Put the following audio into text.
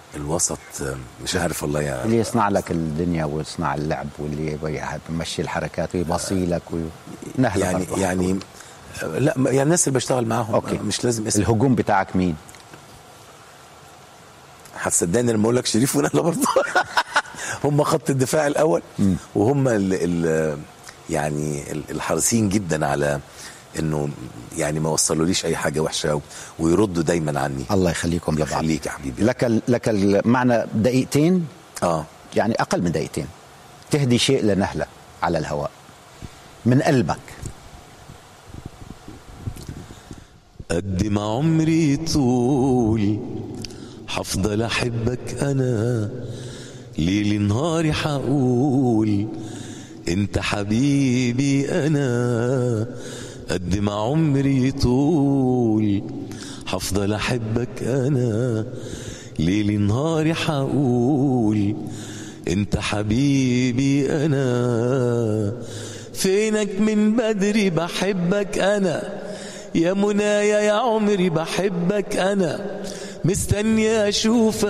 الوسط آه، مش عارف والله يعني اللي يصنع لك الدنيا ويصنع اللعب واللي يمشي الحركات ويبصي لك ونهلك يعني برضه. يعني آه، لا يعني الناس اللي بشتغل معاهم أوكي. آه، مش لازم اسم الهجوم بتاعك مين؟ هتصدقني لما اقول لك شريف ونهله برضه هم خط الدفاع الاول وهم ال ال يعني ال- الحريصين جدا على انه يعني ما وصلوليش اي حاجه وحشه و- ويردوا دايما عني الله يخليكم الله لبعض يخليك يا حبيبي لك ال- لك المعنى دقيقتين اه يعني اقل من دقيقتين تهدي شيء لنهله على الهواء من قلبك قد ما عمري طول حفضل احبك انا ليل نهاري حقول انت حبيبي انا قد ما عمري طول حفضل احبك انا ليل نهاري حقول انت حبيبي انا فينك من بدري بحبك انا يا منايا يا عمري بحبك انا مستني اشوفك